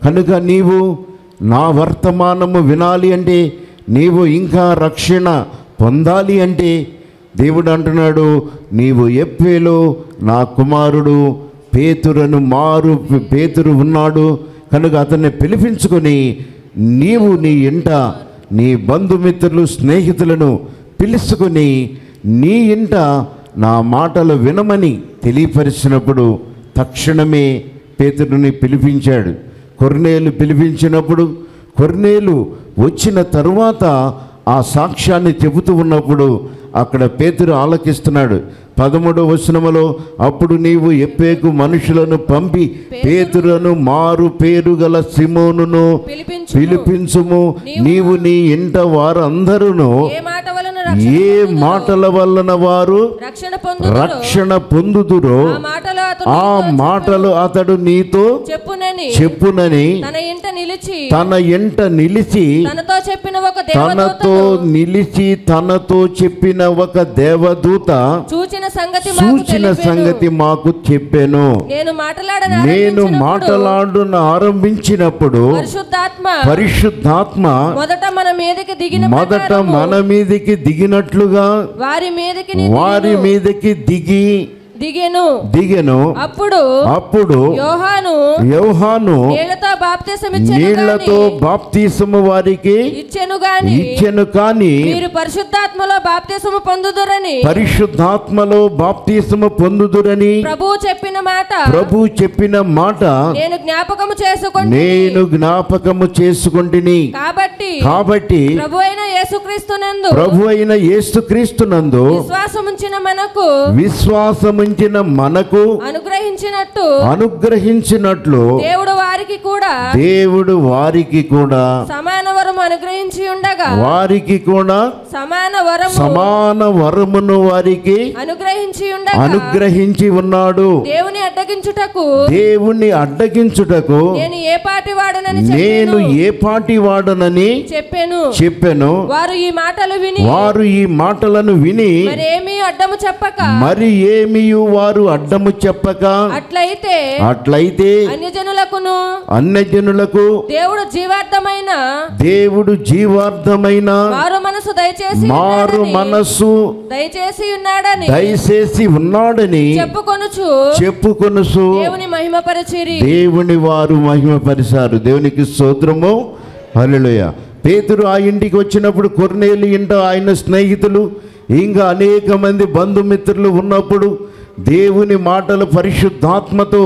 కనుక నీవు నా వర్తమానము వినాలి అంటే నీవు ఇంకా రక్షణ పొందాలి అంటే దేవుడు అంటున్నాడు నీవు ఎప్పేలో నా కుమారుడు పేతురను మారు పేతురు ఉన్నాడు కనుక అతన్ని పిలిపించుకొని నీవు నీ ఇంట నీ బంధుమిత్రులు స్నేహితులను పిలుచుకొని నీ ఇంట నా మాటలు వినమని తెలియపరిచినప్పుడు తక్షణమే పేతురుని పిలిపించాడు కొర్నేలు పిలిపించినప్పుడు కొర్నేలు వచ్చిన తరువాత ఆ సాక్ష్యాన్ని చెబుతూ ఉన్నప్పుడు అక్కడ పేతురు ఆలకిస్తున్నాడు పదమూడవ వచనములో అప్పుడు నీవు ఎప్పేకు మనుషులను పంపి పేతురను మారు పేరు గల సిమోనును పిలిపించు పిలిపించుము నీవు నీ ఇంట వారందరూ ఏ మాట వలన ఏ మాటల వలన వారు రక్షణ పొందు రక్షణ పొందుదురో ఆ మాటలు అతడు ఆ మాటలు అతడు నీతో చెప్పునని చెప్పునని తన ఇంట నిలిచి తన ఎంట నిలిచి తనతో చెప్పిన ఒక తనతో దేవదూతను నిలిచి తనతో చెప్పిన ఒక దేవదూత చూచిన సంగతి మాకు సూచిన తెలిపెను. సంగతి మాకు చెప్పాను నేను మాట్లాడని నేను ఆరంభించినప్పుడు మాట్లాడున ఆరంభించినప్పుడు పరిశుద్ధాత్మ పరిశుద్ధాత్మ మొదట మన మీదకి దిగిన మొదట ప్రకారము మన మీదికి దిగినట్లుగా వారి మీదకి నీ వారి దిగెను. మీదకి దిగి దిగెను దిగెను అప్పుడు అప్పుడు యోహాను యోహాను నీళ్లతో బాప్తిసం నీళ్లతో బాప్తీసము వారికి ఇచ్చెను గాని ఇచ్చెను కాని మీరు పరిశుద్ధాత్మలో బాప్తిసము పొందుదురని పరిశుద్ధాత్మలో బాప్తీసము పొందుదురని ప్రభువు చెప్పిన మాట ప్రభు చెప్పిన మాట నేను జ్ఞాపకము చేసుకోండి నేను జ్ఞాపకము చేసుకుంటుని కాబట్టి కాబట్టి ప్రభు అయిన యేసుక్రీస్తునందు ప్రభు అయిన యేసుక్రీస్తునందు విశ్వాసముంచిన మనకు విశ్వాసముంచిన మనకు అనుగ్రహించినట్టు అనుగ్రహించినట్లు దేవుడు వారికి కూడా దేవుడు వారికి కూడా సమాన వరము అనుగ్రహించి ఉండగా వారికి కూడా సమాన వరము సమాన వరమును వారికి అనుగ్రహించి ఉండగా అనుగ్రహించి ఉన్నాడు దేవుని అడ్డగించుటకు దేవుణ్ణి అడ్డగించుటకు నేను ఏ పాటి వాడనని నేను చెప్పాను ఏ పాటి వాడనని చెప్పాను చెప్పాను వారు ఈ మాటలు విని వారు ఈ మాటలను విని మరేమీ అడ్డము చెప్పక మరి ఏమియు వారు అడ్డము చెప్పక అట్లయితే అట్లయితే అన్యజనులకును అన్యజనులకు దేవుడు జీవార్థమైన దేవుడు జీవార్థమైన మారు మనసు దయచేసి మారు ఉన్నాడని- మనస్సు దయచేసి ఉన్నాడని దయచేసి ఉన్నాడని చెప్పుకొనుచు చెప్పుకొనుసు దేవుని మహిమపరచిరి దేవుని వారు మహిమపరిచారు దేవునికి స్తోత్రము హల్లెలూయా పేతురు ఆ ఇంటికి వచ్చినప్పుడు కొర్నేలు ఇంట ఆయన స్నేహితులు ఇంకా అనేక మంది బంధుమిత్రులు ఉన్నప్పుడు దేవుని మాటలు పరిశుద్ధాత్మతో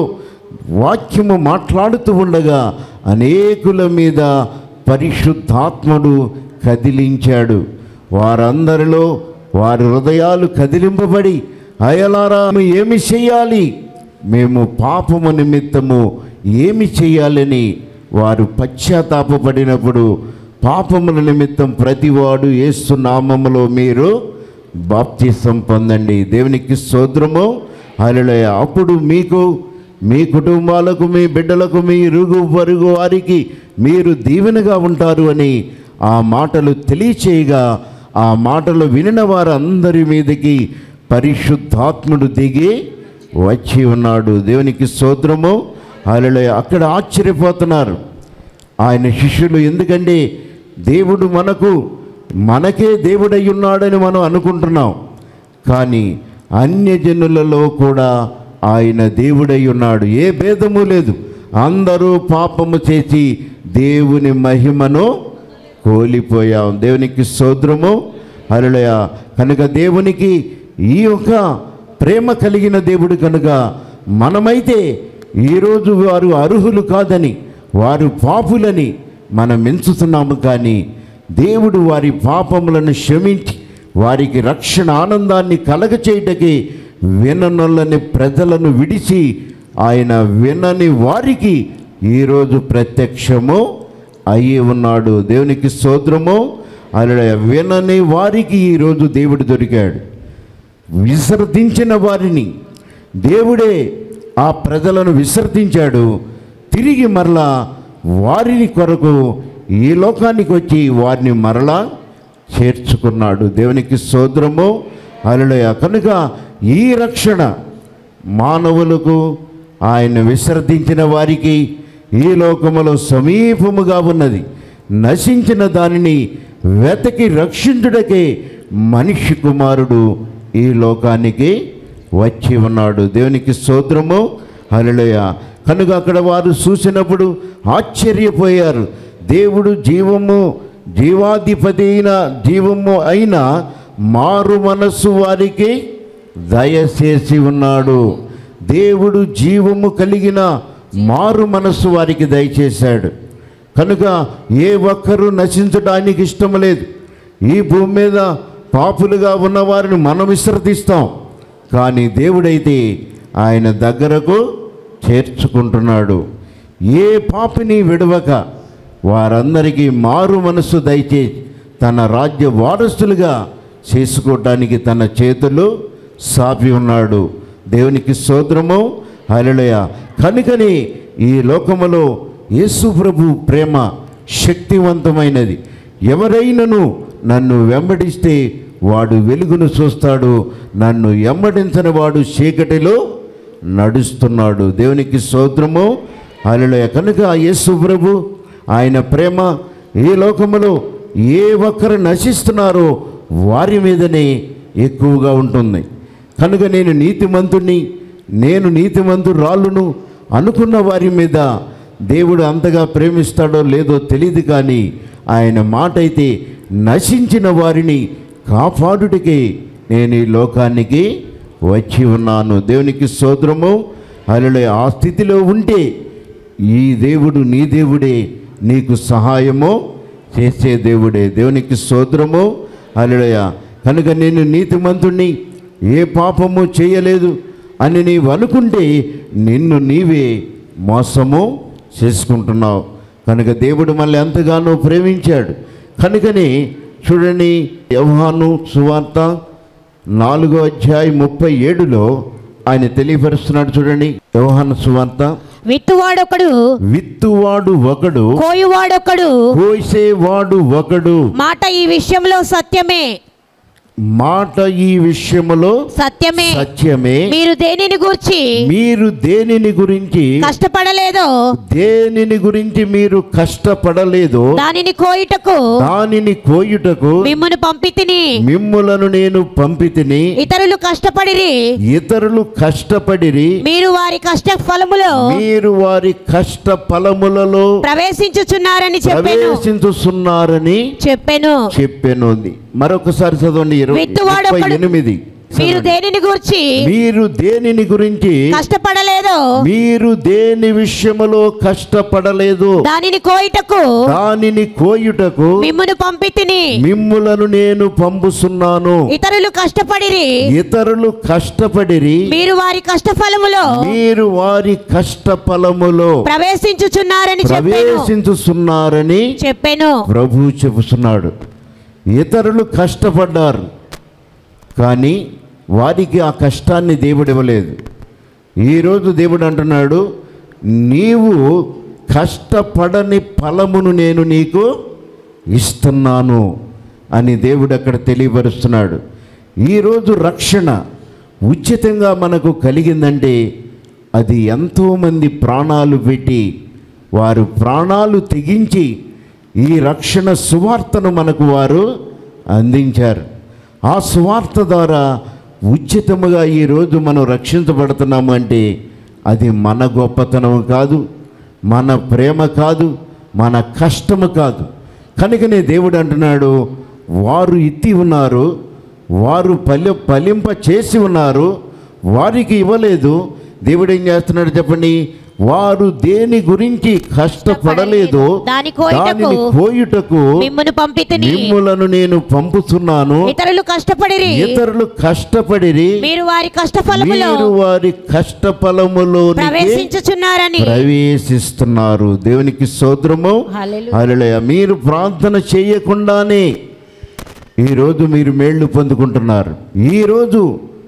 వాక్యము మాట్లాడుతూ ఉండగా అనేకుల మీద పరిశుద్ధాత్మడు కదిలించాడు వారందరిలో వారి హృదయాలు కదిలింపబడి అయలారా మేము ఏమి చేయాలి మేము పాపము నిమిత్తము ఏమి చేయాలని వారు పశ్చాత్తాపపడినప్పుడు పాపముల నిమిత్తం ప్రతివాడు యేసు నామములో మీరు బాప్తిసం పొందండి దేవునికి స్తోత్రము హల్లెలూయా అప్పుడు మీకు మీ కుటుంబాలకు మీ బిడ్డలకు మీ ఇరుగు పొరుగు వారికి మీరు దీవెనగా ఉంటారు అని ఆ మాటలు తెలియచేయగా ఆ మాటలు వినిన వారందరి మీదకి పరిశుద్ధాత్ముడు దిగి వచ్చి ఉన్నాడు దేవునికి స్తోత్రము హల్లెలూయా అక్కడ ఆశ్చర్యపోతున్నారు ఆయన శిష్యులు ఎందుకంటే దేవుడు మనకు మనకే దేవుడై ఉన్నాడని మనం అనుకుంటున్నాం కానీ అన్యజనులలో కూడా ఆయన దేవుడై ఉన్నాడు ఏ భేదము లేదు అందరూ పాపము చేసి దేవుని మహిమను కోల్పోయాం దేవునికి సోద్రము హల్లెలూయ కనుక దేవునికి ఈ యొక్క ప్రేమ కలిగిన దేవుడు కనుక మనమైతే ఈరోజు వారు అర్హులు కాదని వారు పాపులని మనం ఎంచుతున్నాము కానీ దేవుడు వారి పాపములను క్షమించి వారికి రక్షణ ఆనందాన్ని కలగచేయటకి విననొల్లని ప్రజలను విడిచి ఆయన వినని వారికి ఈరోజు ప్రత్యక్షము అయ్యి ఉన్నాడు దేవునికి స్తోత్రము అలా వినని వారికి ఈరోజు దేవుడు దొరికాడు విసర్జించిన వారిని దేవుడే ఆ ప్రజలను విసర్జించాడు తిరిగి మరలా వారిని కొరకు ఈ లోకానికి వచ్చి వారిని మరలా చేర్చుకున్నాడు దేవునికి సోదరము అలలయ కనుక ఈ రక్షణ మానవులకు ఆయన విసర్జించిన వారికి ఈ లోకములో సమీపముగా ఉన్నది నశించిన దానిని వెతకి రక్షించుటకే మనిషి కుమారుడు ఈ లోకానికి వచ్చి ఉన్నాడు దేవునికి స్తోత్రము హల్లెలూయా కనుక అక్కడ వారు చూసినప్పుడు ఆశ్చర్యపోయారు దేవుడు జీవము జీవాధిపతి అయిన జీవము అయిన మారు మనస్సు వారికి దయచేసి ఉన్నాడు దేవుడు జీవము కలిగిన మారు మనస్సు వారికి దయచేశాడు కనుక ఏ ఒక్కరూ నశించడానికి ఇష్టం లేదు ఈ భూమి మీద పాపులుగా ఉన్న వారిని మనం విశ్రదిస్తాం కానీ దేవుడైతే ఆయన దగ్గరకు చేర్చుకుంటున్నాడు ఏ పాపిని విడవక వారందరికీ మారు మనస్సు దయచేసి తన రాజ్య వారసులుగా చేసుకోవటానికి తన చేతులు సాపి ఉన్నాడు దేవునికి స్తోత్రము హల్లెలూయ కనుకని ఈ లోకములో యేసు ప్రభు ప్రేమ శక్తివంతమైనది ఎవరైనను నన్ను వెంబడిస్తే వాడు వెలుగును చూస్తాడు నన్ను వెంబడించని వాడు చీకటిలో నడుస్తున్నాడు దేవునికి స్తోత్రము హల్లెలూయ కనుక యేసు ప్రభు ఆయన ప్రేమ ఈ లోకములో ఏ ఒక్కరు నశిస్తున్నారో వారి మీదనే ఎక్కువగా ఉంటుంది కనుక నేను నీతిమంతుణ్ణి నేను నీతిమంతురాలును అనుకున్న వారి మీద దేవుడు అంతగా ప్రేమిస్తాడో లేదో తెలియదు కానీ ఆయన మాట అయితే నశించిన వారిని కాపాడుటకే నేను ఈ లోకానికి వచ్చి ఉన్నాను దేవునికి స్తోత్రము అలా ఆ స్థితిలో ఉంటే ఈ దేవుడు నీ దేవుడే నీకు సహాయము చేసే దేవుడే దేవునికి స్తోత్రము అలడయ కనుక నేను నీతిమంతుణ్ణి ఏ పాపము చేయలేదు అని నీవు అనుకుంటే నిన్ను నీవే మోసము చేసుకుంటున్నావు కనుక దేవుడు మళ్ళీ ఎంతగానో ప్రేమించాడు కనుకని చూడండి యవహాను సువార్త నాలుగో అధ్యాయం ముప్పై ఏడులో ఆయన తెలియపరుస్తున్నాడు చూడండి యవహాను సువార్త విత్తువాడొకడు విత్తువాడు ఒకడు కోయువాడొకడు కోసేవాడు ఒకడు మాట ఈ విషయంలో సత్యమే మాట ఈ విషయములో సత్యమే సత్యమే మీరు దేనిని గూర్చి మీరు దేనిని గురించి కష్టపడలేదో దేనిని గురించి మీరు కష్టపడలేదు దానిని కోయుటకు దానిని కోయుటకు మిమ్మును పంపితిని మిమ్ములను నేను పంపితిని ఇతరులు కష్టపడిరి ఇతరులు కష్టపడిరి మీరు వారి కష్ట ఫలములో మీరు వారి కష్ట ఫలములలో ప్రవేశించుచున్నారని చెప్పాను ప్రవేశించుతున్నారని చెప్పాను చెప్పాను మరొకసారి చదవండి ఇరవై విత్తువాడు ముప్పై ఒకడు- ఎనిమిది మీరు దేనిని గూర్చి మీరు దేనిని గురించి కష్టపడలేదో మీరు దేని విషయములో కష్టపడలేదు దానిని కోయుటకు దానిని కోయుటకు మిమ్మును పంపితిని మిమ్ములను నేను పంపుతున్నాను ఇతరులు కష్టపడిరి ఇతరులు కష్టపడిరి మీరు వారి కష్ట ఫలములో మీరు వారి కష్ట ఫలములో ప్రవేశించుచున్నారని చెప్పాను ప్రవేశించుతున్నారని చెప్పాను ప్రభు చెబుతున్నాడు ఇతరులు కష్టపడ్డారు కానీ వారికి ఆ కష్టాన్ని దేవుడు ఇవ్వలేదు ఈరోజు దేవుడు అంటున్నాడు నీవు కష్టపడని ఫలమును నేను నీకు ఇస్తున్నాను అని దేవుడు అక్కడ తెలియపరుస్తున్నాడు ఈరోజు రక్షణ ఉచితంగా మనకు కలిగిందంటే అది ఎంతోమంది ప్రాణాలు పెట్టి వారు ప్రాణాలు తెగించి ఈ రక్షణ సువార్తను మనకు వారు అందించారు ఆ సువార్త ద్వారా ఉచితముగా ఈరోజు మనం రక్షించబడుతున్నాము అంటే అది మన గొప్పతనం కాదు మన ప్రేమ కాదు మన కష్టము కాదు కనుకనే దేవుడు అంటున్నాడు వారు ఇత్తి ఉన్నారు వారు పలి ఫలింప చేసి ఉన్నారు వారికి ఇవ్వలేదు దేవుడు ఏం చేస్తున్నాడు చెప్పండి వారు దేని గురించి కష్టపడలేదు దాని కోయుటకు దానిని కోయుటకు మిమ్మును పంపితిని మిమ్ములను నేను పంపుతున్నాను ఇతరులు కష్టపడిరి ఇతరులు కష్టపడిరి మీరు వారి కష్ట ఫలములో మీరు వారి కష్ట ఫలములో ప్రవేశించుచున్నారని ప్రవేశిస్తున్నారు దేవునికి స్తోత్రము హల్లెలూయా. హల్లెలూయా మీరు ప్రార్థన చేయకుండానే ఈరోజు మీరు మేళ్ళు పొందుకుంటున్నారు ఈరోజు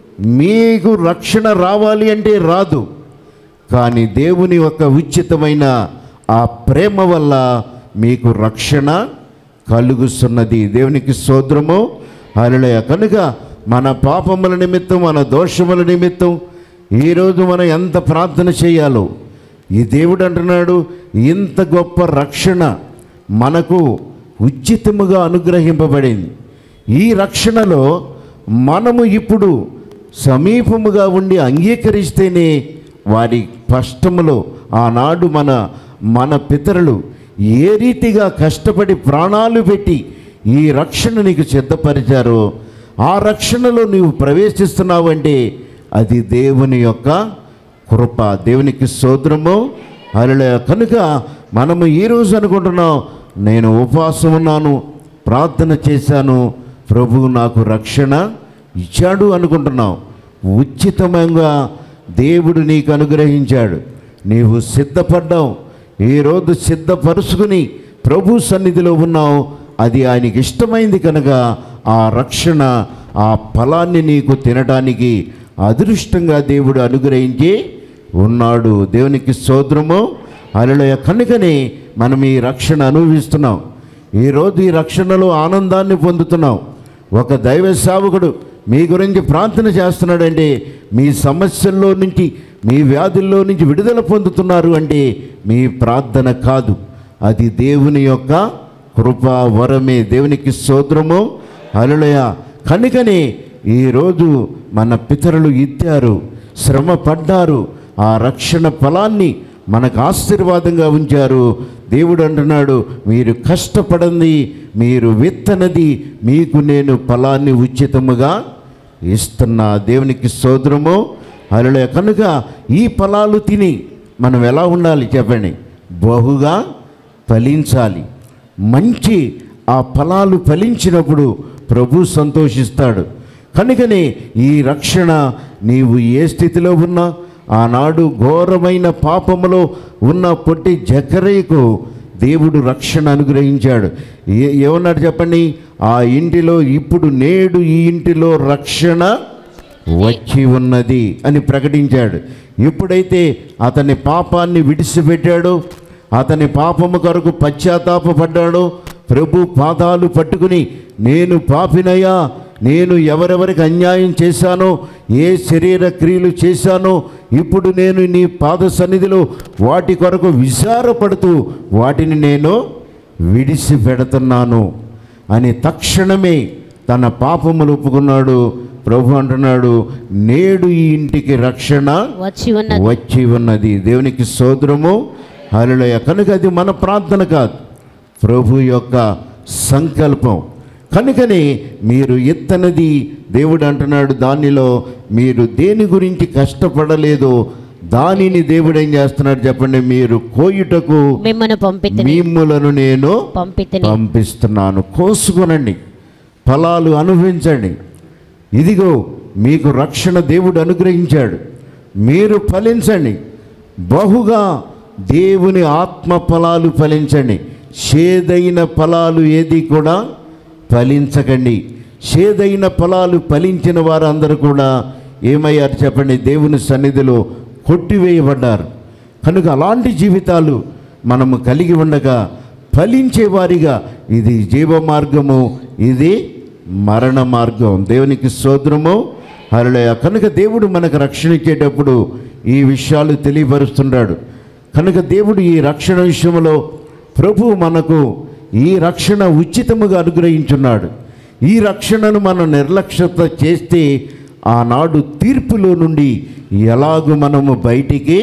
మీకు రక్షణ రావాలి అంటే రాదు కానీ దేవుని యొక్క ఉచితమైన ఆ ప్రేమ వల్ల మీకు రక్షణ కలుగుతున్నది దేవునికి స్తోత్రము హల్లెలూయా కనుక మన పాపముల నిమిత్తం మన దోషముల నిమిత్తం ఈరోజు మనం ఎంత ప్రార్థన చేయాలో ఈ దేవుడు అంటున్నాడు ఇంత గొప్ప రక్షణ మనకు ఉచితముగా అనుగ్రహింపబడింది ఈ రక్షణలో మనము ఇప్పుడు సమీపముగా ఉండి అంగీకరిస్తేనే వారి కష్టములో ఆనాడు మన మన పితరులు ఏ రీతిగా కష్టపడి ప్రాణాలు పెట్టి ఈ రక్షణ నీకు సిద్ధపరిచారో ఆ రక్షణలో నీవు ప్రవేశిస్తున్నావంటే అది దేవుని యొక్క కృప దేవునికి సోదరము అలా కనుక మనము ఈరోజు అనుకుంటున్నాం నేను ఉపవాసం ఉన్నాను ప్రార్థన చేశాను ప్రభువు నాకు రక్షణ ఇచ్చాడు అనుకుంటున్నావు ఉచితంగా దేవుడు నీకు అనుగ్రహించాడు నీవు సిద్ధపడ్డావు ఈరోజు సిద్ధపరుచుకుని ప్రభు సన్నిధిలో ఉన్నావు అది ఆయనకి ఇష్టమైంది కనుక ఆ రక్షణ ఆ ఫలాన్ని నీకు తినడానికి అదృష్టంగా దేవుడు అనుగ్రహించి ఉన్నాడు దేవునికి సోదరము అలలయ కనుకనే మనం ఈ రక్షణ అనుభవిస్తున్నాం ఈరోజు ఈ రక్షణలో ఆనందాన్ని పొందుతున్నాం ఒక దైవ సేవకుడు మీ గురించి ప్రార్థన చేస్తున్నాడంటే మీ సమస్యల్లో నుంచి మీ వ్యాధుల్లో నుంచి విడుదల పొందుతున్నారు అంటే మీ ప్రార్థన కాదు అది దేవుని యొక్క కృపా వరమే దేవునికి సోదరము అలలయ కనుకనే ఈరోజు మన పితరులు ఇచ్చారు శ్రమ పడ్డారు ఆ రక్షణ ఫలాన్ని మనకు ఆశీర్వాదంగా ఉంచారు దేవుడు అంటున్నాడు మీరు కష్టపడింది మీరు విత్తనది మీకు నేను ఫలాన్ని ఉచితముగా ఇస్తున్నా దేవునికి సోదరము అలా కనుక ఈ ఫలాలు తిని మనం ఎలా ఉండాలి చెప్పండి బహుగా ఫలించాలి మంచి ఆ ఫలాలు ఫలించినప్పుడు ప్రభు సంతోషిస్తాడు కనుకనే ఈ రక్షణ నీవు ఏ స్థితిలో ఉన్నా ఆనాడు ఘోరమైన పాపములో ఉన్న పొట్టి జకరేకు దేవుడు రక్షణ అనుగ్రహించాడు ఏ ఏమన్నాడు చెప్పండి ఆ ఇంటిలో ఇప్పుడు నేడు ఈ ఇంటిలో రక్షణ వచ్చి ఉన్నది అని ప్రకటించాడు ఎప్పుడైతే అతని పాపాన్ని విడిచిపెట్టాడో అతని పాపము కొరకు పశ్చాత్తాపడ్డాడో ప్రభు పాదాలు పట్టుకుని నేను పాపినయ్యా నేను ఎవరెవరికి అన్యాయం చేశానో ఏ శరీర క్రియలు చేశానో ఇప్పుడు నేను నీ పాద సన్నిధిలో వాటి కొరకు విచారపడుతూ వాటిని నేను విడిచిపెడుతున్నాను అని తక్షణమే తన పాపములు ఒప్పుకున్నాడు ప్రభు అంటున్నాడు నేడు ఈ ఇంటికి రక్షణ వచ్చి ఉన్నది వచ్చి ఉన్నది దేవునికి సోదరము హల్లెలూయ కనుక అది మన ప్రార్థన కాదు ప్రభు యొక్క సంకల్పం కనుకనే మీరు ఎత్తనది దేవుడు అంటున్నాడు దానిలో మీరు దేని గురించి కష్టపడలేదో దానిని దేవుడు ఏం చేస్తున్నాడు చెప్పండి మీరు కోయుటకు మిమ్మను పంపితిని మిమ్ములను నేను పంపితిని పంపిస్తున్నాను కోసుకొనండి ఫలాలు అనుభవించండి ఇదిగో మీకు రక్షణ దేవుడు అనుగ్రహించాడు మీరు ఫలించండి బహుగా దేవుని ఆత్మ ఫలాలు ఫలించండి చేదైన ఫలాలు ఏది కూడా ఫలించకండి చేదైన ఫలాలు ఫలించిన వారందరూ కూడా ఏమయ్యారు చెప్పండి దేవుని సన్నిధిలో కొట్టివేయబడ్డారు కనుక అలాంటి జీవితాలు మనము కలిగి ఉండగా ఫలించే వారిగా ఇది జీవ మార్గము ఇది మరణ మార్గం దేవునికి సోదరము హరళయ కనుక దేవుడు మనకు రక్షణ ఇచ్చేటప్పుడు ఈ విషయాలు తెలియపరుస్తున్నాడు కనుక దేవుడు ఈ రక్షణ విషయంలో ప్రభు మనకు ఈ రక్షణ ఉచితముగా అనుగ్రహించున్నాడు ఈ రక్షణను మనం నిర్లక్ష్యత చేస్తే ఆనాడు తీర్పులో నుండి ఎలాగూ మనము బయటికి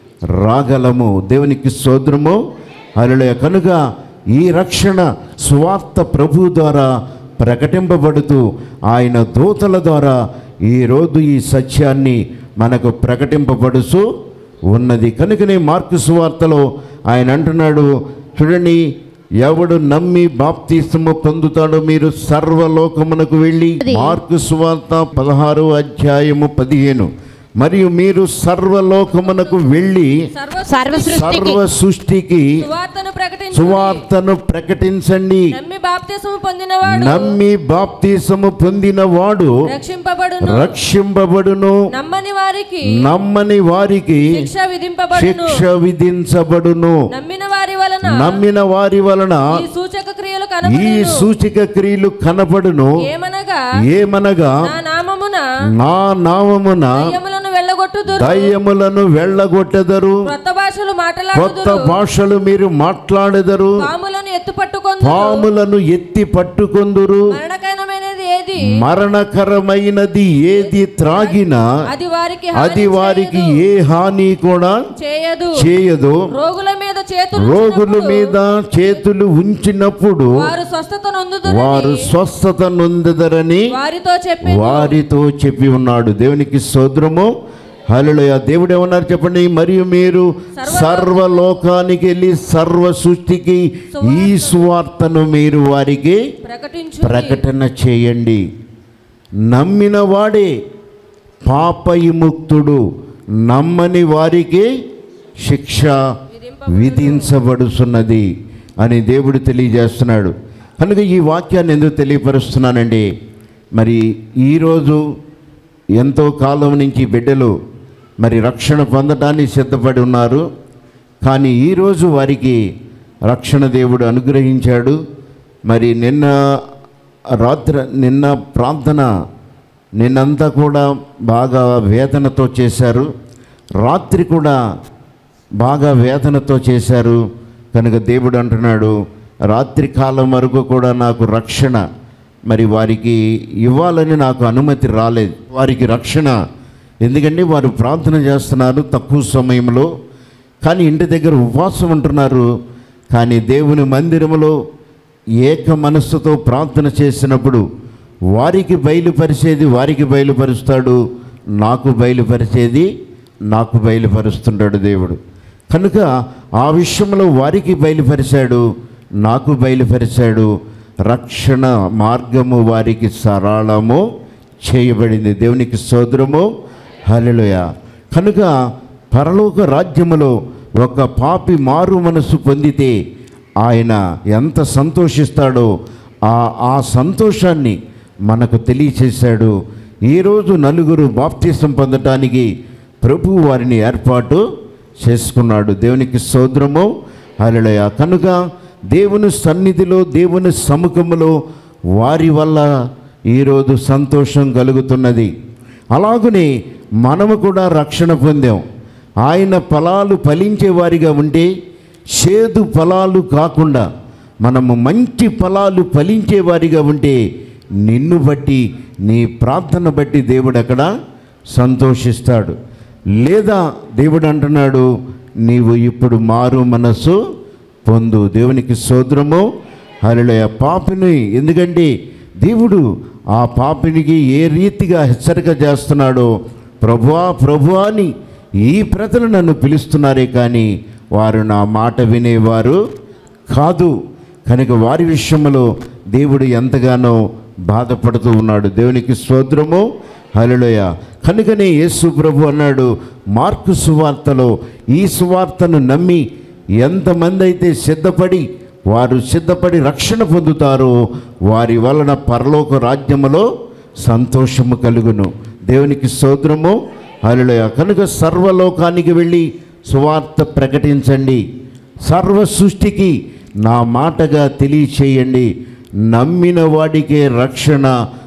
రాగలము దేవునికి సోదరము అలలయ కనుక ఈ రక్షణ స్వార్థ ప్రభు ద్వారా ప్రకటింపబడుతూ ఆయన దూతల ద్వారా ఈరోజు ఈ సత్యాన్ని మనకు ప్రకటింపబడుతూ ఉన్నది కనుకనే మార్కు సువార్తలో ఆయన అంటున్నాడు చూడండి ఎవడు నమ్మి బాప్తీసము పొందుతాడో మీరు సర్వలోకమునకు వెళ్ళి మార్కు సువార్త పదహారు అధ్యాయము పదిహేను మరియు మీరు సర్వలోకమునకు వెళ్ళి సర్వ సర్వ సృష్టికి సర్వ సృష్టికి సువార్తను ప్రకటించు సువార్తను ప్రకటించండి నమ్మి బాప్తిసము పొందినవాడు నమ్మి బాప్తీసము పొందిన వాడు రక్షింపబడును రక్షింపబడును నమ్మని వారికి నమ్మని వారికి శిక్ష విధింపబడును శిక్ష విధించబడును నమ్మిన వారి వలన నమ్మిన వారి వలన ఈ సూచక క్రియలు ఈ కనబడును సూచిక క్రియలు కనబడును ఏమనగా ఏమనగా నా నామమున నా నామమున దయ్యములను వెళ్ళగొట్టు వెళ్ళగొట్టుదురు దయ్యములను వెళ్ళగొట్టెదరు క్రొత్త భాషలు కొత్త మాట్లాడుదురు భాషలు మీరు మాట్లాడెదరు పాములను ఎత్తుపట్టుకొందురు పాములను ఎత్తి పట్టుకొందురు మరణకరమైనది ఏది మరణకరమైనది ఏది త్రాగినా అది వారికి అది హాని వారికి చేయదు. ఏ హాని కూడా చేయదు చేయదు రోగుల మీద చేతులు రోగుల ఉంచినప్పుడు మీద చేతులు ఉంచినప్పుడు వారు స్వస్థత నొందుదురు వారు స్వస్థత నొందదరని వారితో చెప్పి వారితో చెప్పి ఉన్నాడు దేవునికి సోదరము హల్లెలూయా దేవుడు ఏమన్నారు చెప్పండి మరియు మీరు సర్వలోకానికి వెళ్ళి సర్వ సృష్టికి ఈ సువార్తను మీరు వారికి ప్రకటించు ప్రకటన చేయండి నమ్మిన వాడే పాప విముక్తుడు నమ్మని వారికి శిక్ష విధించబడుతున్నది అని దేవుడు తెలియజేస్తున్నాడు కనుక ఈ వాక్యాన్ని ఎందుకు తెలియపరుస్తున్నానండి మరి ఈరోజు ఎంతో కాలం నుంచి బిడ్డలు మరి రక్షణ పొందడానికి సిద్ధపడి ఉన్నారు కానీ ఈరోజు వారికి రక్షణ దేవుడు అనుగ్రహించాడు మరి నిన్న రాత్రి నిన్న ప్రార్థన నిన్నంతా కూడా బాగా వేదనతో చేశారు రాత్రి కూడా బాగా వేదనతో చేశారు కనుక దేవుడు అంటున్నాడు రాత్రి కాలం వరకు కూడా నాకు రక్షణ మరి వారికి ఇవ్వాలని నాకు అనుమతి రాలేదు వారికి రక్షణ ఎందుకంటే వారు ప్రార్థన చేస్తున్నారు తక్కువ సమయంలో కానీ ఇంటి దగ్గర ఉపవాసం ఉంటున్నారు కానీ దేవుని మందిరములో ఏక మనస్సుతో ప్రార్థన చేసినప్పుడు వారికి బయలుపరిచేది వారికి బయలుపరుస్తాడు నాకు బయలుపరిచేది నాకు బయలుపరుస్తుంటాడు దేవుడు కనుక ఆ విషయంలో వారికి బయలుపరిచాడు నాకు బయలుపరిచాడు రక్షణ మార్గము వారికి సరళము చేయబడింది దేవునికి సోదరము హల్లెలూయ కనుక పరలోక రాజ్యములో ఒక పాపి మారు మనసు పొందితే ఆయన ఎంత సంతోషిస్తాడో ఆ ఆ సంతోషాన్ని మనకు తెలియచేశాడు ఈరోజు నలుగురు బాప్తీసం పొందటానికి ప్రభు వారిని ఏర్పాటు చేసుకున్నాడు దేవునికి సోదరము హల్లెలూయ కనుక దేవుని సన్నిధిలో దేవుని సముఖములో వారి వల్ల ఈరోజు సంతోషం కలుగుతున్నది అలాగనే మనము కూడా రక్షణ పొందాం ఆయన ఫలాలు ఫలించే వారిగా ఉంటే చేదు ఫలాలు కాకుండా మనము మంచి ఫలాలు ఫలించే వారిగా ఉంటే నిన్ను బట్టి నీ ప్రార్థన బట్టి దేవుడు అక్కడ సంతోషిస్తాడు లేదా దేవుడు అంటున్నాడు నీవు ఇప్పుడు మారు మనస్సు పొందు దేవునికి సోదరము హరిలోయ పాపిని ఎందుకంటే దేవుడు ఆ పాపినికి ఏ రీతిగా హెచ్చరిక చేస్తున్నాడో ప్రభువా ప్రభువా అని ఈ ప్రజలు నన్ను పిలుస్తున్నారే కానీ వారు నా మాట వినేవారు కాదు కనుక వారి విషయంలో దేవుడు ఎంతగానో బాధపడుతూ ఉన్నాడు దేవునికి స్తోత్రము హల్లెలూయ కనుకనే యేసు ప్రభు అన్నాడు మార్కు సువార్తలో ఈ సువార్తను నమ్మి ఎంతమంది అయితే సిద్ధపడి వారు సిద్ధపడి రక్షణ పొందుతారో వారి వలన పరలోక రాజ్యములో సంతోషము కలుగును దేవునికి స్తోత్రము హల్లెలూయ కనుక సర్వలోకానికి వెళ్ళి సువార్త ప్రకటించండి సర్వ సృష్టికి నా మాటగా తెలియచేయండి నమ్మిన వాడికే రక్షణ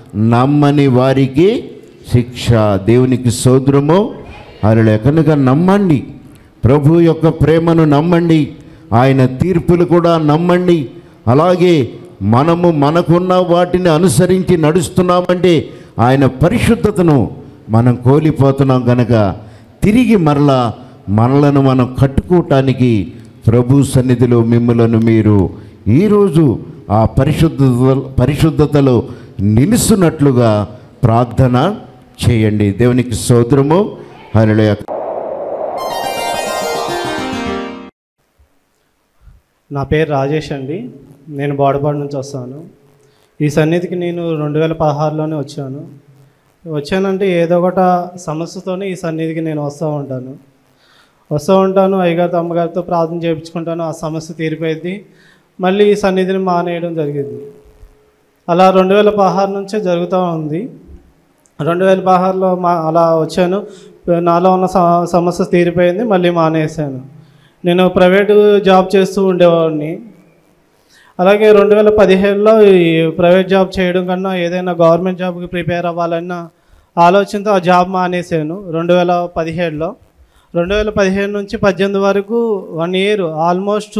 నమ్మని వారికి శిక్ష దేవునికి సోదరము అరలే కనుక నమ్మండి ప్రభు యొక్క ప్రేమను నమ్మండి ఆయన తీర్పులు కూడా నమ్మండి అలాగే మనము మనకున్న వాటిని అనుసరించి నడుస్తున్నామంటే ఆయన పరిశుద్ధతను మనం కోల్పోతున్నాం కనుక తిరిగి మరలా మనలను మనం కట్టుకోవటానికి ప్రభు సన్నిధిలో మిమ్మలను మీరు ఈరోజు ఆ పరిశుద్ధత పరిశుద్ధతలో నిలుస్తున్నట్లుగా ప్రార్థన చేయండి దేవునికి సోదరము హరిలయ నా పేరు రాజేష్ అండి నేను బోడపాడు నుంచి వస్తాను ఈ సన్నిధికి నేను రెండు వేల పదహారులోనే వచ్చాను వచ్చానంటే ఏదో ఒకట సమస్యతోనే ఈ సన్నిధికి నేను వస్తూ ఉంటాను వస్తూ ఉంటాను అయ్యగారితో అమ్మగారితో ప్రార్థన చేయించుకుంటాను ఆ సమస్య తీరిపోయింది మళ్ళీ ఈ సన్నిధిని మానేయడం జరిగింది అలా రెండు వేల పదహారు నుంచే జరుగుతూ ఉంది రెండు వేల పదహారులో మా అలా వచ్చాను నాలో ఉన్న స- సమస్య తీరిపోయింది మళ్ళీ మానేశాను నేను ప్రైవేటు జాబ్ చేస్తూ ఉండేవాడిని అలాగే రెండు వేల పదిహేడులో ఈ ప్రైవేట్ జాబ్ చేయడం కన్నా ఏదైనా గవర్నమెంట్ జాబ్కి ప్రిపేర్ అవ్వాలన్నా ఆలోచనతో ఆ జాబ్ మానేశాను రెండు వేల పదిహేడులో రెండు వేల పదిహేడు నుంచి పద్దెనిమిది వరకు వన్ ఇయర్ ఆల్మోస్ట్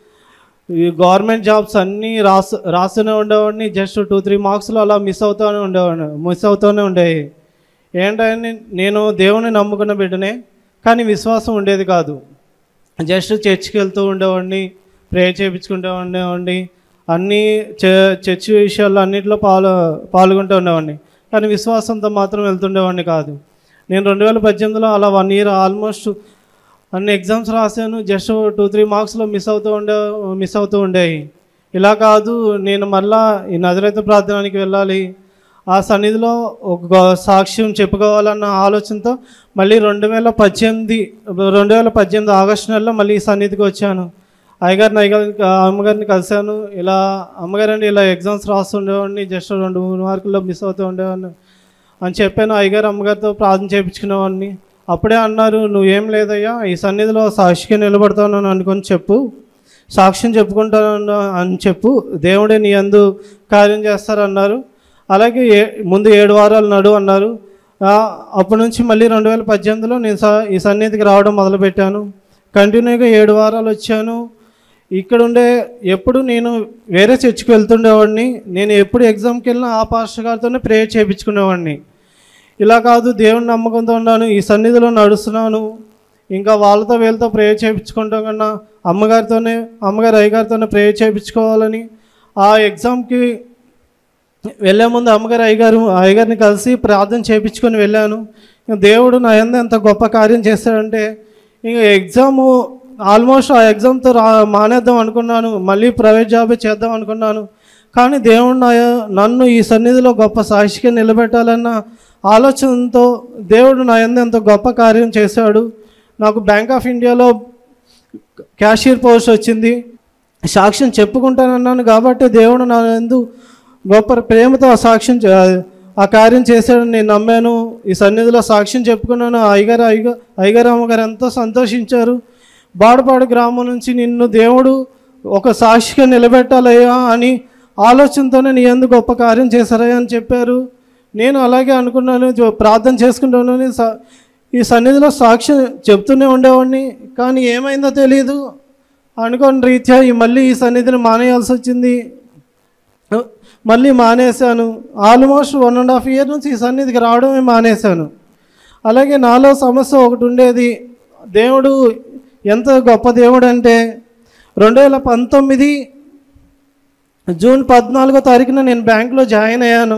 ఈ గవర్నమెంట్ జాబ్స్ అన్నీ రాసు రాస్తూనే ఉండేవాడిని జస్ట్ టూ త్రీ మార్క్స్లో అలా మిస్ అవుతూనే ఉండేవాడిని మిస్ అవుతూనే ఉండేవి ఏంటంటే నేను దేవుని నమ్ముకున్న బిడ్డనే కానీ విశ్వాసం ఉండేది కాదు జస్ట్ చర్చ్కి వెళ్తూ ఉండేవాడిని ప్రేయర్ చేయించుకుంటూ ఉండేవాడిని అన్నీ చ- చర్చ్ విషయాల్లో అన్నింటిలో పాలు పాల్గొంటూ ఉండేవాడిని కానీ విశ్వాసంతో మాత్రం వెళ్తుండేవాడిని కాదు నేను రెండు వేల పద్దెనిమిదిలో అలా వన్ ఇయర్ ఆల్మోస్ట్ అన్ని ఎగ్జామ్స్ రాశాను జస్ట్ టూ త్రీ మార్క్స్లో మిస్ అవుతూ ఉండే మిస్ అవుతూ ఉండేవి ఇలా కాదు నేను మళ్ళా ఈ నజరైత ప్రార్థనానికి వెళ్ళాలి ఆ సన్నిధిలో ఒక గొ- సాక్ష్యం చెప్పుకోవాలన్న ఆలోచనతో మళ్ళీ రెండు వేల పద్దెనిమిది రెండు వేల పద్దెనిమిది ఆగస్టు నెలలో మళ్ళీ ఈ సన్నిధికి వచ్చాను అయ్యగారిని అయ్యగారిని అమ్మగారిని కలిశాను ఇలా అమ్మగారండి ఇలా ఎగ్జామ్స్ రాస్తుండేవాడిని జస్ట్ రెండు మూడు మార్కుల్లో మిస్ అవుతూ ఉండేవాడిని అని చెప్పాను అయ్యగారు అమ్మగారితో ప్రార్థన చేయించుకునేవాడిని అప్పుడే అన్నారు నువ్వేం లేదయ్యా ఈ సన్నిధిలో సాక్షిగా నిలబడతాను అనుకొని చెప్పు సాక్ష్యం చెప్పుకుంటాను అని చెప్పు దేవుడే నీ అందు కార్యం చేస్తారన్నారు అలాగే ఏ ముందు ఏడు వారాలు నడు అన్నారు ఆ, అప్పటి నుంచి మళ్ళీ రెండు వేల పద్దెనిమిదిలో నేను స- ఈ సన్నిధికి రావడం మొదలుపెట్టాను కంటిన్యూగా ఏడు వారాలు వచ్చాను ఇక్కడ ఉండే ఎప్పుడు నేను వేరే చర్చికి వెళ్తుండేవాడిని నేను ఎప్పుడు ఎగ్జామ్కి వెళ్ళినా ఆ పాస్టర్ గారితోనే ప్రేయర్ చేయించుకునేవాడిని ఇలా కాదు దేవుని నమ్మకంతో ఉన్నాను ఈ సన్నిధిలో నడుస్తున్నాను ఇంకా వాళ్ళతో వీళ్ళతో ప్రేయర్ చేయించుకుంటాం కన్నా అమ్మగారితోనే అమ్మగారు అయ్యగారితోనే ప్రేయర్ చేయించుకోవాలని ఆ ఎగ్జామ్కి వెళ్ళే ముందు అమ్మగారు అయ్యగారు అయ్యగారిని కలిసి ప్రార్థన చేయించుకొని వెళ్ళాను ఇంక దేవుడు నా యందు ఎంత గొప్ప కార్యం చేశాడంటే ఇంక ఎగ్జాము ఆల్మోస్ట్ ఆ ఎగ్జామ్తో రా మానేద్దాం అనుకున్నాను మళ్ళీ ప్రైవేట్ జాబే చేద్దాం అనుకున్నాను కానీ దేవుడు నా నన్ను ఈ సన్నిధిలో గొప్ప సాక్షిగా నిలబెట్టాలన్న ఆలోచనతో దేవుడు నా యందు ఎంత గొప్ప కార్యం చేశాడు నాకు బ్యాంక్ ఆఫ్ ఇండియాలో క్యాషియర్ పోస్ట్ వచ్చింది సాక్ష్యం చెప్పుకుంటానన్నాను కాబట్టి దేవుడు నా ఎందు గొప్ప ప్రేమతో ఆ సాక్ష్యం చే- ఆ కార్యం చేశాడని నేను నమ్మాను ఈ సన్నిధిలో సాక్ష్యం చెప్పుకున్నాను ఆ అయ్యగారు అయ్యగారు అయ్యగారు అమ్మగారు ఎంతో సంతోషించారు బాడపాడు గ్రామం నుంచి నిన్ను దేవుడు ఒక సాక్షిగా నిలబెట్టాలయ్యా అని ఆలోచనతోనే నీ ఎందుకు గొప్ప కార్యం చేశారయ్యా అని చెప్పారు నేను అలాగే అనుకున్నాను జో- ప్రార్థన చేసుకుంటున్నాను స- ఈ సన్నిధిలో సాక్ష్యం చెప్తూనే ఉండేవాడిని కానీ ఏమైందో తెలియదు అనుకోని రీత్యా ఈ మళ్ళీ ఈ సన్నిధిని మానేయాల్సి వచ్చింది మళ్ళీ మానేశాను almost one and half year నుంచి ఈ సన్నిధికి రావడమే మానేశాను అలాగే నాలో సమస్య ఒకటి ఉండేది దేవుడు ఎంత గొప్ప దేవుడు అంటే రెండు వేల పంతొమ్మిది జూన్ పద్నాలుగో తారీఖున నేను బ్యాంకులో జాయిన్ అయ్యాను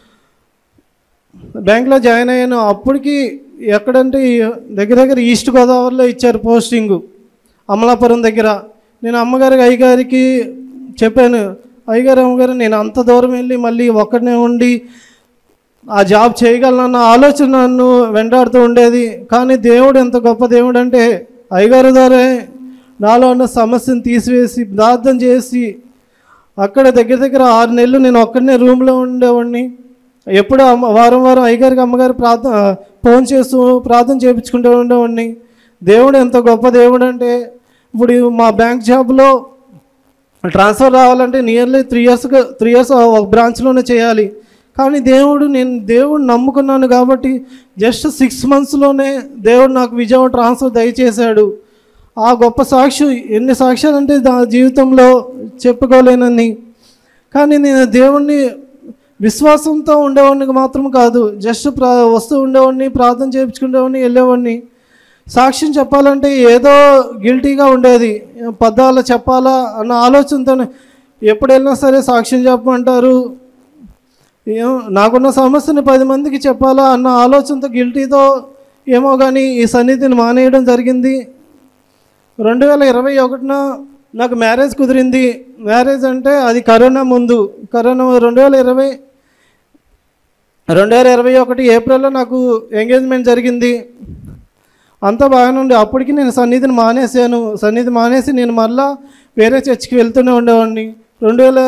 బ్యాంక్లో జాయిన్ అయ్యాను అప్పటికి ఎక్కడంటే ఈ దగ్గర దగ్గర ఈస్ట్ గోదావరిలో ఇచ్చారు పోస్టింగు అమలాపురం దగ్గర నేను అమ్మగారికి అయ్యగారికి చెప్పాను అయ్యగారు అమ్మగారు నేను అంత దూరం వెళ్ళి మళ్ళీ ఒక్కడనే ఉండి ఆ జాబ్ చేయగలనన్న ఆలోచన నన్ను వెంటాడుతూ ఉండేది కానీ దేవుడు ఎంత గొప్ప దేవుడు అంటే అయ్యగారి ద్వారా నాలో ఉన్న సమస్యను తీసివేసి ప్రార్థన చేసి అక్కడ దగ్గర దగ్గర ఆరు నెలలు నేను ఒక్కడనే రూమ్లో ఉండేవాడిని ఎప్పుడు అమ్మ వారం వారం అయ్యగారికి అమ్మగారు ప్రార్థన ఫోన్ చేస్తూ ప్రార్థన చేయించుకుంటూ ఉండేవాడిని దేవుడు ఎంత గొప్ప దేవుడు అంటే ఇప్పుడు మా బ్యాంక్ జాబ్లో ట్రాన్స్ఫర్ రావాలంటే nearly three years three years ఒక బ్రాంచ్లోనే చేయాలి కానీ దేవుడు నేను దేవుడు నమ్ముకున్నాను కాబట్టి జస్ట్ సిక్స్ మంత్స్లోనే దేవుడు నాకు విజయవాడ ట్రాన్స్ఫర్ దయచేశాడు ఆ గొప్ప సాక్షి ఎన్ని సాక్ష్యాలు అంటే నా జీవితంలో చెప్పుకోలేనని కానీ నేను దేవుణ్ణి విశ్వాసంతో ఉండేవాడిని మాత్రం కాదు జస్ట్ ప్రా వస్తూ ఉండేవాడిని ప్రార్థన చేయించుకునేవాడిని వెళ్ళేవాడిని సాక్ష్యం చెప్పాలంటే ఏదో గిల్టీగా ఉండేది పద్దాలు చెప్పాలా అన్న ఆలోచనతోనే ఎప్పుడు వెళ్ళినా సరే సాక్ష్యం చెప్పమంటారు ఏం నాకున్న సమస్యని పది మందికి చెప్పాలా అన్న ఆలోచనతో గిల్టీతో ఏమో కానీ ఈ సన్నిధిని మానేయడం జరిగింది రెండు వేల ఇరవై ఒకటిన నాకు మ్యారేజ్ కుదిరింది మ్యారేజ్ అంటే అది కరోనా ముందు కరోనా రెండు వేల ఇరవై రెండు వేల ఇరవై ఒకటి ఏప్రిల్లో నాకు ఎంగేజ్మెంట్ జరిగింది అంతా బాగానే ఉండే అప్పటికి నేను సన్నిధిని మానేశాను సన్నిధి మానేసి నేను మళ్ళా వేరే చర్చికి వెళ్తూనే ఉండేవాడిని రెండు వేల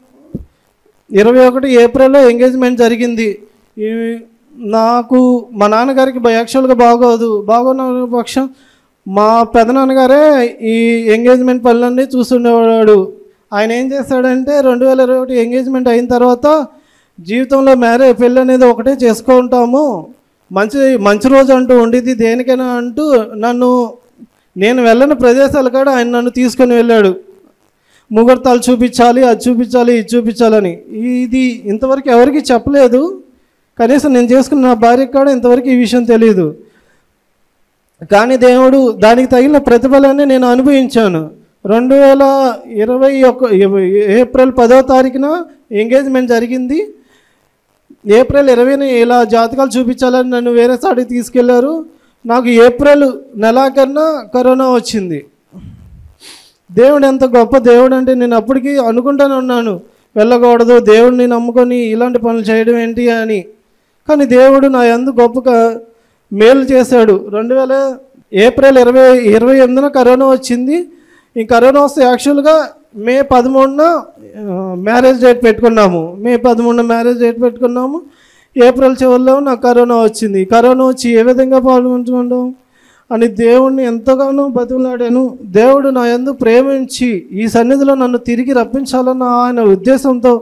ఇరవై ఒకటి ఏప్రిల్లో ఎంగేజ్మెంట్ జరిగింది ఈ నాకు మా నాన్నగారికి యాక్చువల్గా బాగోదు బాగోన్న పక్షం మా పెదనాన్నగారే ఈ ఎంగేజ్మెంట్ పనులన్నీ చూస్తుండేవాడు ఆయన ఏం చేశాడంటే రెండు వేల ఇరవై ఒకటి ఎంగేజ్మెంట్ అయిన తర్వాత జీవితంలో మ్యారేజ్ పెళ్ళి అనేది ఒకటే చేసుకుంటాము మంచి మంచి రోజు అంటూ ఉండేది దేనికైనా అంటూ నన్ను నేను వెళ్ళని ప్రదేశాలు కూడా ఆయన నన్ను తీసుకొని వెళ్ళాడు ముహూర్తాలు చూపించాలి అది చూపించాలి ఇది చూపించాలని ఇది ఇంతవరకు ఎవరికి చెప్పలేదు కనీసం నేను చేసుకున్న నా భార్యకి కూడా ఇంతవరకు ఈ విషయం తెలియదు కానీ దేవుడు దానికి తగిన ప్రతిఫలాన్ని నేను అనుభవించాను రెండు వేల ఇరవై ఒక ఏప్రిల్ పదో తారీఖున ఎంగేజ్మెంట్ జరిగింది ఏప్రిల్ ఇరవైని ఇలా జాతకాలు చూపించాలని నన్ను వేరే సాడికి తీసుకెళ్లారు నాకు ఏప్రిల్ నెలాకన్నా కరోనా వచ్చింది దేవుడు ఎంత గొప్ప దేవుడు అంటే నేను అప్పటికి అనుకుంటానే ఉన్నాను వెళ్ళకూడదు దేవుడిని నమ్ముకొని ఇలాంటి పనులు చేయడం ఏంటి అని కానీ దేవుడు నా ఎందు గొప్పగా మేలు చేశాడు రెండు వేల ఏప్రిల్ ఇరవై ఇరవై ఎనిమిదిన కరోనా వచ్చింది ఈ కరోనా వస్తే యాక్చువల్గా మే పదమూడున మ్యారేజ్ డేట్ పెట్టుకున్నాము మే పదమూడున మ్యారేజ్ డేట్ పెట్టుకున్నాము ఏప్రిల్ చివరిలో నాకు కరోనా వచ్చింది కరోనా వచ్చి ఏ విధంగా పాల్గొంటున్నాం అని దేవుణ్ణి ఎంతగానో బతుకులాడాను దేవుడు నా యందు ప్రేమించి ఈ సన్నిధిలో నన్ను తిరిగి రప్పించాలన్న ఆయన ఉద్దేశంతో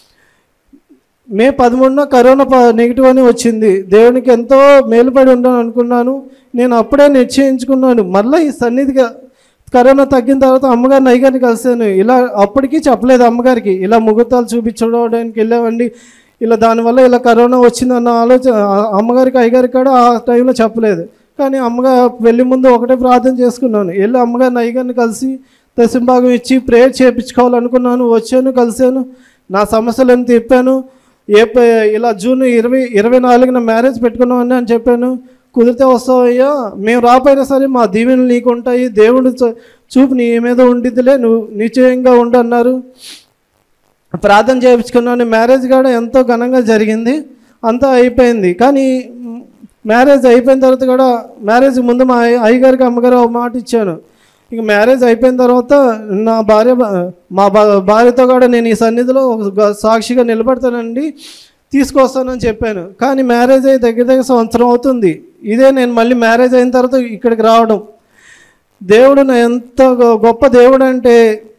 మే పదమూడున కరోనా ప నెగిటివ్ అని వచ్చింది దేవునికి ఎంతో మేలుపడి ఉండాలని అనుకున్నాను నేను అప్పుడే నిశ్చయించుకున్నాను మళ్ళీ ఈ సన్నిధిగా కరోనా తగ్గిన తర్వాత అమ్మగారిని అయ్యగారిని కలిశాను ఇలా అప్పటికి చెప్పలేదు అమ్మగారికి ఇలా ముహూర్తాలు చూపించడానికి వెళ్ళామండి ఇలా దానివల్ల ఇలా కరోనా వచ్చిందన్న ఆలోచన ఆ- అమ్మగారికి అయ్యగారికి కూడా ఆ టైంలో చెప్పలేదు కానీ అమ్మగారు వెళ్ళి ముందు ఒకటే ప్రార్థన చేసుకున్నాను వెళ్ళి అమ్మగారిని అయ్యగారిని కలిసి దశంభాగం ఇచ్చి ప్రేయర్ చేయించుకోవాలనుకున్నాను వచ్చాను కలిశాను నా సమస్యలను తిప్పాను ఏ ప- ఇలా జూన్ ఇరవై ఇరవై నాలుగున మ్యారేజ్ పెట్టుకున్నామని అని చెప్పాను కుదిరితే వస్తావయ్యా మేము రాపోయినా సరే మా దీవెనలు నీకు ఉంటాయి దేవుడు చూ- చూపు నీ మీద ఉండిద్దిలే నువ్వు నిశ్చయంగా ఉండు అన్నారు ప్రార్థన చేయించుకున్నాను మ్యారేజ్ కూడా ఎంతో ఘనంగా జరిగింది అంతా అయిపోయింది కానీ మ్, మ్యారేజ్ అయిపోయిన తర్వాత కూడా మ్యారేజ్ ముందు మా అయ్య- అయ్యగారికి అమ్మగారు ఒక మాట ఇచ్చాను ఇక మ్యారేజ్ అయిపోయిన తర్వాత నా భార్య మా భా- భార్యతో కూడా నేను ఈ సన్నిధిలో ఒక గ- సాక్షిగా నిలబడతానండి తీసుకొస్తానని చెప్పాను కానీ మ్యారేజ్ అయ్యి దగ్గర దగ్గర సంవత్సరం అవుతుంది ఇదే నేను మళ్ళీ మ్యారేజ్ అయిన తర్వాత ఇక్కడికి రావడం దేవుడు నా ఎంత గొ- గొప్ప దేవుడు అంటే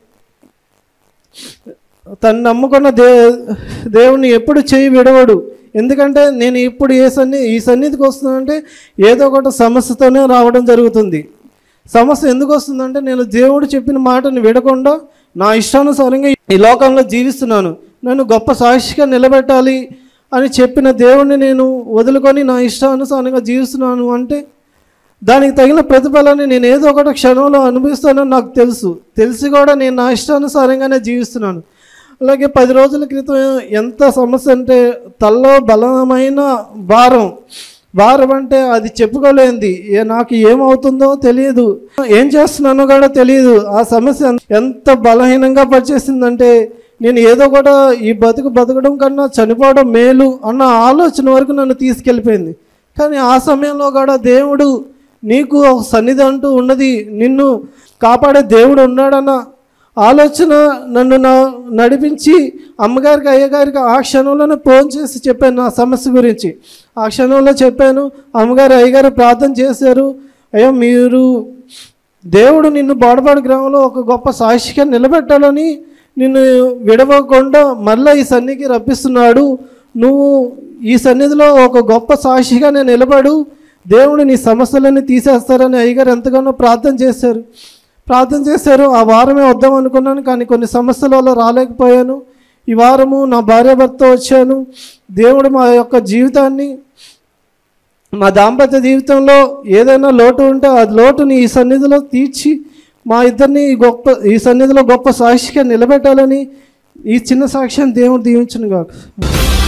తను నమ్ముకున్న దే దేవుని ఎప్పుడు చేయి విడవడు ఎందుకంటే నేను ఇప్పుడు ఏ సన్ని ఈ సన్నిధికి వస్తుందంటే ఏదో ఒకటి సమస్యతోనే రావడం జరుగుతుంది సమస్య ఎందుకు వస్తుందంటే నేను దేవుడు చెప్పిన మాటను విడకుండా నా ఇష్టానుసారంగా ఈ లోకంలో జీవిస్తున్నాను నన్ను గొప్ప సాక్షిగా నిలబెట్టాలి అని చెప్పిన దేవుణ్ణి నేను వదులుకొని నా ఇష్టానుసారంగా జీవిస్తున్నాను అంటే దానికి తగిన ప్రతిఫలాన్ని నేను ఏదో ఒకటి క్షణంలో అనుభవిస్తానని నాకు తెలుసు తెలిసి కూడా నేను నా ఇష్టానుసారంగానే జీవిస్తున్నాను అలాగే పది రోజుల క్రితం ఎంత సమస్య అంటే తల్లో బలమైన భారం భారం అంటే అది చెప్పుకోలేంది ఏ- నాకు ఏమవుతుందో తెలియదు ఏం చేస్తున్నానో కూడా తెలియదు ఆ సమస్య ఎంత బలహీనంగా పనిచేసిందంటే నేను ఏదో కూడా ఈ బతుకు బతకడం కన్నా చనిపోవడం మేలు అన్న ఆలోచన వరకు నన్ను తీసుకెళ్ళిపోయింది కానీ ఆ సమయంలో కూడా దేవుడు నీకు ఒక సన్నిధి అంటూ ఉన్నది నిన్ను కాపాడే దేవుడు ఉన్నాడన్న ఆలోచన నన్ను నా నడిపించి అమ్మగారికి అయ్యగారికి ఆ క్షణంలోనే ఫోన్ చేసి చెప్పాను నా సమస్య గురించి ఆ క్షణంలో చెప్పాను అమ్మగారు అయ్యగారు ప్రార్థన చేశారు అయ్యో మీరు దేవుడు నిన్ను బాడపాడు గ్రామంలో ఒక గొప్ప సాక్షిగా నిలబెట్టాలని నిన్ను విడవకుండా మళ్ళీ ఈ సన్నిధికి రప్పిస్తున్నాడు నువ్వు ఈ సన్నిధిలో ఒక గొప్ప సాక్షిగా నేను నిలబడు దేవుడు నీ సమస్యలన్నీ తీసేస్తారని అయ్యగారు ఎంతగానో ప్రార్థన చేశారు ప్రార్థన చేశారు ఆ వారమే వద్దాం అనుకున్నాను కానీ కొన్ని సమస్యల వల్ల రాలేకపోయాను ఈ వారము నా భార్యాభర్త వచ్చాను దేవుడు మా యొక్క జీవితాన్ని మా దాంపత్య జీవితంలో ఏదైనా లోటు ఉంటే ఆ లోటుని ఈ సన్నిధిలో తీర్చి మా ఇద్దరిని ఈ గొప్ప ఈ సన్నిధిలో గొప్ప సాక్షిగా నిలబెట్టాలని ఈ చిన్న సాక్ష్యం దేవుడు దీవించను కాక